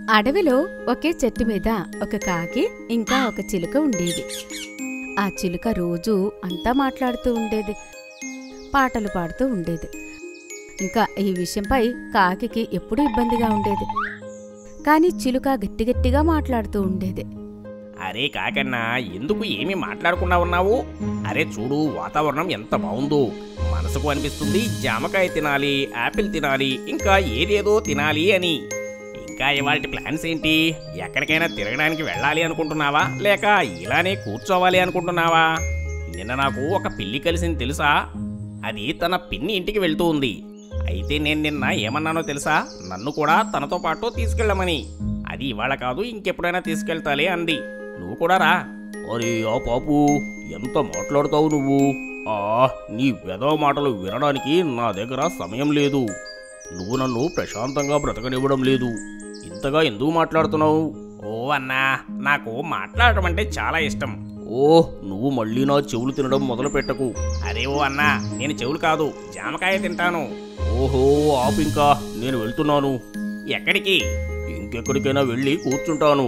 అడవిలో ఒకే చెట్టు మీద ఒక కాకి ఇంకా ఒక చిలుక ఉండేది ఆ చిలుక రోజూ అంతా మాట్లాడుతూ ఉండేది పాటలు పాడుతూ ఉండేది ఇంకా ఈ విషయంపై కాకికి ఎప్పుడూ ఇబ్బందిగా ఉండేది కానీ చిలుక గట్టిగట్టిగా మాట్లాడుతూ ఉండేది అరే కాకన్నా ఎందుకు ఏమీ మాట్లాడకుండా ఉన్నావు అరే చూడు వాతావరణం ఎంత బాగుందో మనసుకు అనిపిస్తుంది జామకాయ తినాలి యాపిల్ తినాలి ఇంకా ఏదేదో తినాలి అని ఇంకా ఇవాళ ప్లాన్స్ ఏంటి ఎక్కడికైనా తిరగడానికి వెళ్ళాలి అనుకుంటున్నావా లేక ఇలానే కూర్చోవాలి అనుకుంటున్నావా నిన్న నాకు ఒక పిల్లి కలిసింది తెలుసా అది తన పిన్ని ఇంటికి వెళ్తూ ఉంది అయితే నేను నిన్న ఏమన్నానో తెలుసా నన్ను కూడా తనతో పాటు తీసుకెళ్ళమని అది ఇవాళ కాదు ఇంకెప్పుడైనా తీసుకెళ్తాలే అంది నువ్వు కూడా రా అరే ఆ పాపు ఎంత మాట్లాడుతావు నువ్వు ఆ నీ వెదవ మాటలు వినడానికి నా దగ్గర సమయం లేదు నువ్వు నన్ను ప్రశాంతంగా బ్రతకనివ్వడం లేదు ఇంతగా ఎందుకు మాట్లాడుతున్నావు ఓ అన్నా నాకు మాట్లాడటం అంటే చాలా ఇష్టం ఓ నువ్వు మళ్ళీ నా చెవులు తినడం మొదలు పెట్టకు అరే ఓ అన్నా నేను చెవులు కాదు జామకాయ తింటాను ఓహో ఆపు ఇంకా నేను వెళ్తున్నాను ఎక్కడికి ఇంకెక్కడికైనా వెళ్ళి కూర్చుంటాను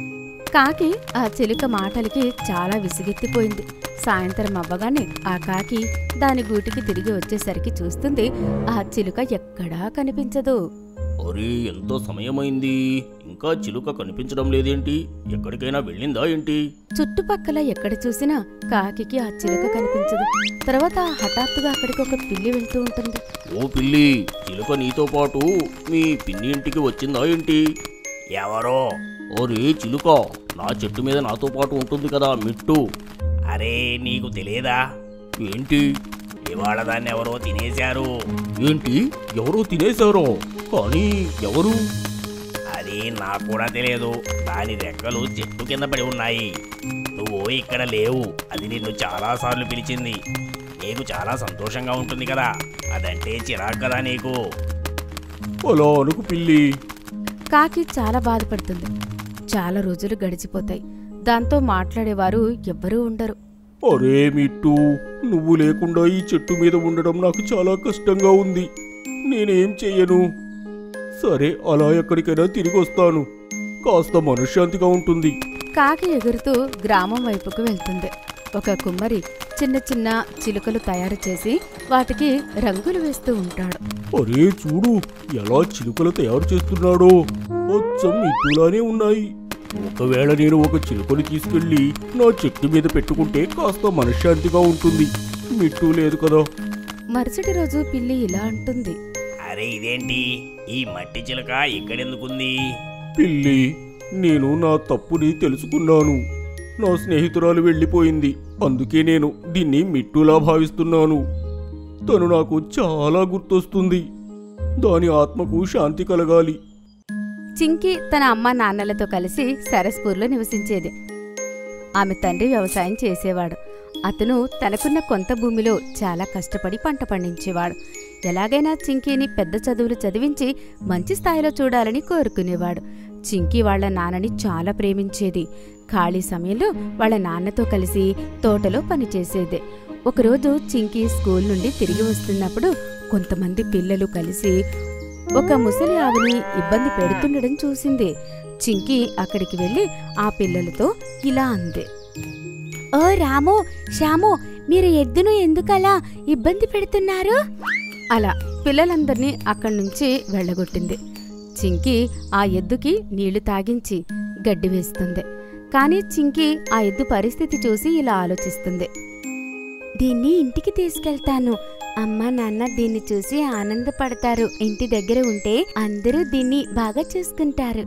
కాకి ఆ చిలుక మాటలకి చాలా విసిగెత్తిపోయింది సాయంత్రం అవ్వగానే ఆ కాకి దాని గూటికి తిరిగి వచ్చేసరికి చూస్తుంది ఆ చిలుక ఎక్కడా కనిపించదు అరే ఎంతో సమయమైంది ఇంకా చిలుక కనిపించడం లేదేంటి ఎక్కడికైనా వెళ్ళిందా ఏంటి చుట్టుపక్కల ఎక్కడ చూసినా కాకికి ఆ చిలుక కనిపించదు తర్వాత హఠాత్తుగా అక్కడికి ఒక పిల్లి వెళ్తూ ఉంటుంది ఓ పిల్లి చిలుక నీతో పాటు మీ పిన్ని ఇంటికి వచ్చిందా ఏంటి ఎవరో ఓరే చిలుక నా చెట్టు మీద నాతో పాటు ఉంటుంది కదా మిట్టు అరే నీకు తెలియదా ఏంటి ఇవాళ దాన్ని ఎవరో తినేశారు ఏంటి ఎవరో తినేశారో కానీ ఎవరు అది నాకు కూడా తెలియదు దాని రెక్కలు చెట్టు కింద పడి ఉన్నాయి నువ్వు ఇక్కడ లేవు అది నిన్ను చాలాసార్లు పిలిచింది నీకు చాలా సంతోషంగా ఉంటుంది కదా అదంటే చిరాకు కదా నీకు అలా అనుకు పిల్లి కాకి చాలా బాధపడుతుంది చాలా రోజులు గడిచిపోతాయి దాంతో మాట్లాడేవారు ఎవ్వరూ ఉండరు అరే మిట్టు నువ్వు లేకుండా ఈ చెట్టు మీద ఉండడం నాకు చాలా కష్టంగా ఉంది నేనేం చెయ్యను సరే అలా ఎక్కడికైనా తిరిగి వస్తాను కాస్త మనశ్శాంతిగా ఉంటుంది కాకి ఎగురుతూ గ్రామం వైపుకు వెళ్తుంది ఒక కుమ్మరి చిన్న చిన్న చిలుకలు తయారు చేసి వాటికి రంగులు వేస్తూ ఉంటాడు అరే చూడు ఎలా చిలుకలు తయారు చేస్తున్నాడో అచ్చం మిట్టులానే ఉన్నాయి ఒకవేళ నేను ఒక చిలుకని తీసుకెళ్ళి నా చెట్టు మీద పెట్టుకుంటే కాస్త మనశ్శాంతిగా ఉంటుంది మిట్టు లేదు కదా మరుసటి రోజు పిల్లి ఇలా అంటుంది అరే ఇదేంటి ఈ మట్టి చిలుక ఇక్కడెందుకుంది పిల్లి నేను నా తప్పుని తెలుసుకున్నాను నా స్నేహితురాలు వెళ్ళిపోయింది అందుకే నేను దీన్ని మిట్టులా భావిస్తున్నాను తను నాకు చాలా గుర్తొస్తుంది దాని ఆత్మకు శాంతి కలగాలి చింకి తన అమ్మ నాన్నలతో కలిసి సరస్పూర్లో నివసించేది ఆమె తండ్రి వ్యవసాయం చేసేవాడు అతను తనకున్న కొంత భూమిలో చాలా కష్టపడి పంట పండించేవాడు ఎలాగైనా చింకీని పెద్ద చదువులు చదివించి మంచి స్థాయిలో చూడాలని కోరుకునేవాడు చింకీ వాళ్ళ నాన్నని చాలా ప్రేమించేది ఖాళీ సమయంలో వాళ్ళ నాన్నతో కలిసి తోటలో పనిచేసేది ఒకరోజు చింకీ స్కూల్ నుండి తిరిగి వస్తున్నప్పుడు కొంతమంది పిల్లలు కలిసి ఒక ముసలి ఆవిని ఇబ్బంది పెడుతుండడం చూసింది చింకి అక్కడికి వెళ్ళి ఆ పిల్లలతో ఇలా అంది ఓ రాము శ్యాము మీరు ఎద్దును ఎందుకలా ఇబ్బంది పెడుతున్నారు అలా పిల్లలందర్నీ అక్కడి నుంచి వెళ్ళగొట్టింది చింకి ఆ ఎద్దుకి నీళ్లు తాగించి గడ్డి వేస్తుంది కానీ చింకి ఆ ఎద్దు పరిస్థితి చూసి ఇలా ఆలోచిస్తుంది దీన్ని ఇంటికి తీసుకెళ్తాను అమ్మ నాన్న దీన్ని చూసి ఆనందపడతారు ఇంటి దగ్గర ఉంటే అందరూ దీన్ని బాగా చూసుకుంటారు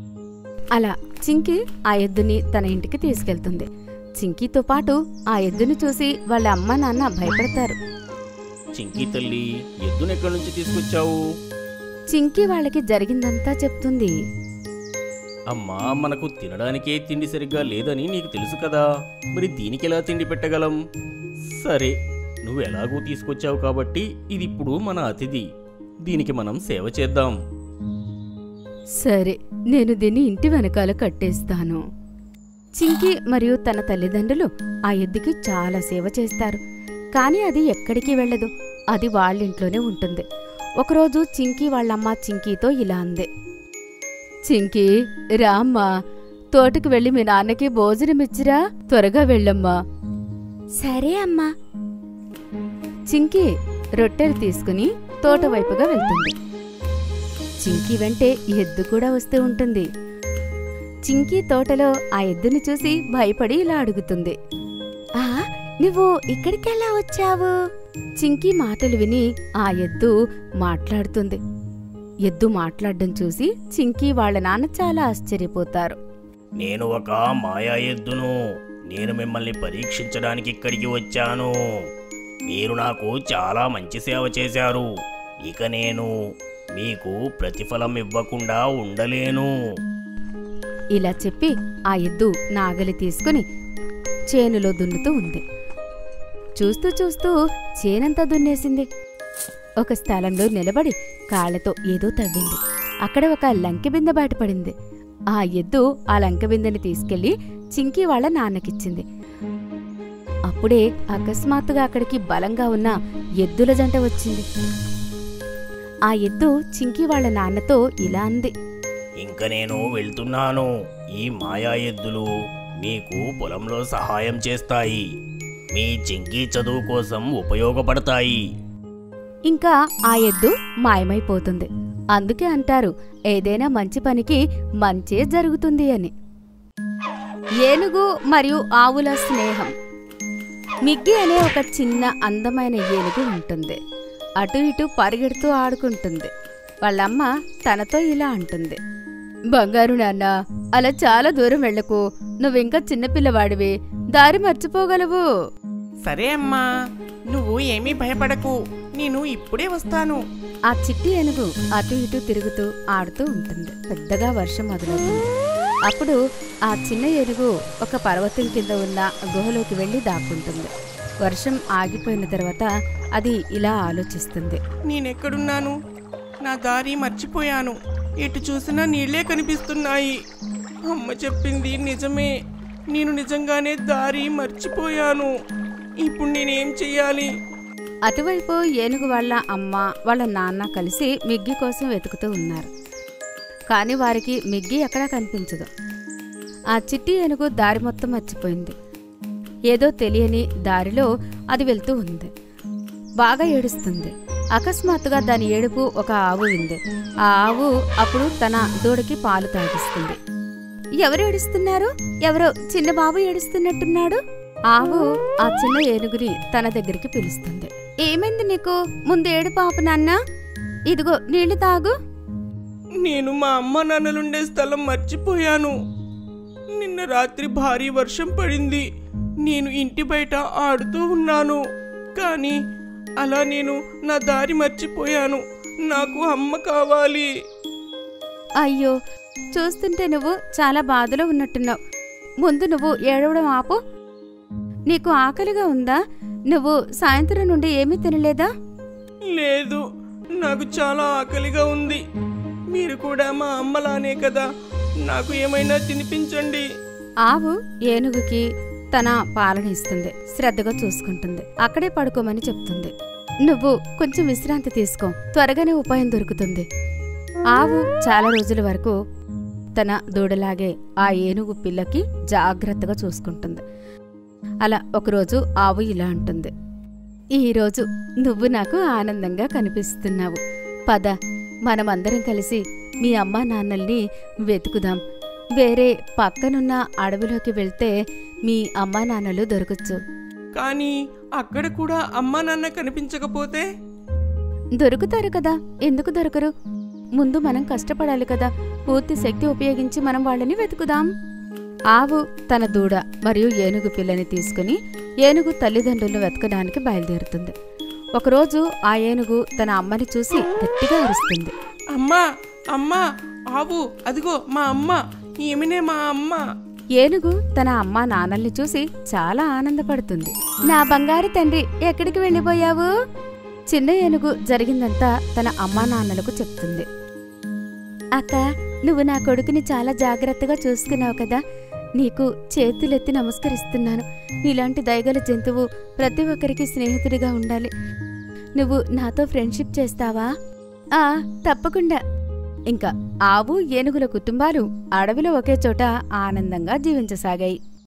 అలా చింకి ఆ ఎద్దుని తన ఇంటికి తీసుకెళ్తుంది చింకీతో పాటు ఆ ఎద్దుని చూసి వాళ్ళ అమ్మ నాన్న భయపడతారు చింకీ తల్లి ఎద్దునెక్కడి నుంచి తీసుకొచ్చావు చింకి వాళ్ళకి జరిగిందంతా చెప్తుంది అమ్మా మనకు తినడానికే తిండి సరిగ్గా లేదని నీకు తెలుసు కదా మరి దీనికి ఎలా తిండి పెట్టగలం సరే నువ్వు ఎలాగూ తీసుకొచ్చావు కాబట్టి ఇది ఇప్పుడు మన అతిథి దీనికి మనం సేవ చేద్దాం సరే నేను దీన్ని ఇంటి వెనకాల కట్టేస్తాను చింకి మరియు తన తల్లిదండ్రులు ఆ ఎద్దుకి చాలా సేవ చేస్తారు కానీ అది ఎక్కడికి వెళ్ళదు అది వాళ్ళింట్లోనే ఉంటుంది ఒకరోజు చింకీ వాళ్ళమ్మ చింకీతో ఇలా అంది చింకి రామ్మా తోటకి వెళ్ళి మీ నాన్నకి భోజనం ఇచ్చిరా త్వరగా వెళ్ళమ్మా సరే అమ్మా చింకి రొట్టెలు తీసుకుని తోట వైపుగా వెళ్తుంది చింకి వెంటే ఎద్దు కూడా వస్తూ ఉంటుంది చింకి తోటలో ఆ ఎద్దుని చూసి భయపడి ఇలా అడుగుతుంది ఆ నువ్వు ఇక్కడికెలా వచ్చావు చింకి మాటలు విని ఆ ఎద్దు మాట్లాడుతుంది ఎద్దు మాట్లాడడం చూసి చింకి వాళ్ళ నాన్న చాలా ఆశ్చర్యపోతారు నేను ఒక మాయా ఎద్దును నేను మిమ్మల్ని పరీక్షించడానికి ఇక్కడికి వచ్చాను మీరు నాకు చాలా మంచి సేవ చేశారు ఇక నేను మీకు ప్రతిఫలం ఇవ్వకుండా ఉండలేను ఇలా చెప్పి ఆ ఎద్దు నాగలి తీసుకుని చేనులో దున్నుతూ ఉంది చూస్తూ చూస్తూ చేనంతా దున్నేసింది ఒక స్థలంలో నిలబడి కాళ్ళతో ఏదో తవ్వింది అక్కడ ఒక లంకె బిందె బయటపడింది ఆ ఎద్దు ఆ లంకె బిందెని తీసుకెళ్లి చింకి వాళ్ళ నాన్నకిచ్చింది అప్పుడే అకస్మాత్తుగా అక్కడికి బలంగా ఉన్న ఎద్దుల జంట వచ్చింది ఆ ఎద్దు చింకి వాళ్ళ నాన్నతో ఇలా అంది ఇంక నేను వెళ్తున్నాను ఈ మాయా ఎద్దులు మీకు పొలంలో సహాయం చేస్తాయి మీ చింకీ చదువు కోసం ఉపయోగపడతాయి ఇంకా ఆ ఎద్దు మాయమైపోతుంది అందుకే అంటారు ఏదైనా మంచి పనికి మంచే జరుగుతుంది అని ఏనుగు మరియు ఆవుల స్నేహం మిగ్గి అనే ఒక చిన్న అందమైన ఏనుగు ఉంటుంది అటు ఇటు పరిగెడుతూ ఆడుకుంటుంది వాళ్ళమ్మ తనతో ఇలా అంటుంది బంగారు నాన్న అలా చాలా దూరం వెళ్ళకు నువ్వింకా చిన్నపిల్లవాడివి దారి మర్చిపోగలవు సరే అమ్మా నువ్వు ఏమీ భయపడకు నేను ఇప్పుడే వస్తాను ఆ చిట్టి ఏనుగు అటు ఇటు తిరుగుతూ ఆడుతూ ఉంటుంది పెద్దగా వర్షం మొదలవుతుంది అప్పుడు ఆ చిన్న ఏనుగు ఒక పర్వతం కింద ఉన్న గుహలోకి వెళ్ళి దాక్కుంటుంది వర్షం ఆగిపోయిన తర్వాత అది ఇలా ఆలోచిస్తుంది నేనెక్కడున్నాను నా దారి మర్చిపోయాను ఎటు చూసినా నీళ్లే కనిపిస్తున్నాయి అమ్మ చెప్పింది నిజమే నేను నిజంగానే దారి మర్చిపోయాను ఇప్పుడు నేనేం చెయ్యాలి అటువైపు ఏనుగు వాళ్ళ అమ్మ వాళ్ళ నాన్న కలిసి మిగ్గి కోసం వెతుకుతూ ఉన్నారు కానీ వారికి మిగ్గి ఎక్కడా కనిపించదు ఆ చిట్టి ఏనుగు దారి మొత్తం మర్చిపోయింది ఏదో తెలియని దారిలో అది వెళ్తూ ఉంది బాగా ఏడుస్తుంది అకస్మాత్తుగా దాని ఏడుపు ఒక ఆవు వింది ఆ ఆవు అప్పుడు తన దూడకి పాలు తాగిస్తుంది ఎవరు ఏడుస్తున్నారు ఎవరో చిన్న బాబు ఏడుస్తున్నట్టున్నాడు ఆవు ఆ చిన్న ఏనుగుని తన దగ్గరికి పిలుస్తుంది ఏమైంది నీకు ముందు ఏడు పాప నాన్న ఇదిగో నీళ్లు తాగు నేను మా అమ్మ నాన్నలుండే స్థలం మర్చిపోయాను నిన్న రాత్రి భారీ వర్షం పడింది నేను ఇంటి బయట ఆడుతూ ఉన్నాను కానీ అలా నేను నా దారి మర్చిపోయాను నాకు అమ్మ కావాలి అయ్యో చూస్తుంటే నువ్వు చాలా బాధలో ఉన్నట్టున్నావు ముందు నువ్వు ఏడవడం ఆపు నీకు ఆకలిగా ఉందా నువ్వు సాయంత్రం నుండి ఏమీ తినలేదా లేదు నాకు చాలా ఆకలిగా ఉంది మీరు కూడా మా అమ్మలానే కదా నాకు ఏమైనా తినిపించండి ఆవు ఏనుగుకి తన పాలన ఇస్తుంది శ్రద్ధగా చూసుకుంటుంది అక్కడే పడుకోమని చెప్తుంది నువ్వు కొంచెం విశ్రాంతి తీసుకో త్వరగానే ఉపాయం దొరుకుతుంది ఆవు చాలా రోజుల వరకు తన దూడలాగే ఆ ఏనుగు పిల్లకి జాగ్రత్తగా చూసుకుంటుంది అలా ఒకరోజు ఆవు ఇలా అంటుంది ఈరోజు నువ్వు నాకు ఆనందంగా కనిపిస్తున్నావు పద మనమందరం కలిసి మీ అమ్మా నాన్నల్ని వెతుకుదాం వేరే పక్కనున్న అడవిలోకి వెళ్తే మీ అమ్మా నాన్నలు దొరకచ్చు కానీ అక్కడ కూడా అమ్మా నాన్న కనిపించకపోతే దొరుకుతారు కదా ఎందుకు దొరకరు ముందు మనం కష్టపడాలి కదా పూర్తి శక్తి ఉపయోగించి మనం వాళ్ళని వెతుకుదాం ఆవు తన దూడ మరియు ఏనుగు పిల్లని తీసుకుని ఏనుగు తల్లిదండ్రులను వెతకడానికి బయలుదేరుతుంది ఒకరోజు ఆ ఏనుగు తన అమ్మని చూసి గట్టిగా అరుస్తుంది అమ్మా అమ్మా ఆవు అదిగో మా అమ్మ ఈమెనే మా అమ్మ ఏనుగు తన అమ్మా నాన్నల్ని చూసి చాలా ఆనందపడుతుంది నా బంగారు తండ్రి ఎక్కడికి వెళ్ళిపోయావు చిన్న ఏనుగు జరిగిందంతా తన అమ్మా నాన్నలకు చెప్తుంది అక్క నువ్వు నా కొడుకుని చాలా జాగ్రత్తగా చూసుకున్నావు కదా నీకు చేతులెత్తి నమస్కరిస్తున్నాను నీలాంటి దయగల జంతువు ప్రతి ఒక్కరికి స్నేహితుడిగా ఉండాలి నువ్వు నాతో ఫ్రెండ్షిప్ చేస్తావా ఆ తప్పకుండా ఇంకా ఆవు ఏనుగుల కుటుంబాలు అడవిలో ఒకే చోట ఆనందంగా జీవించసాగాయి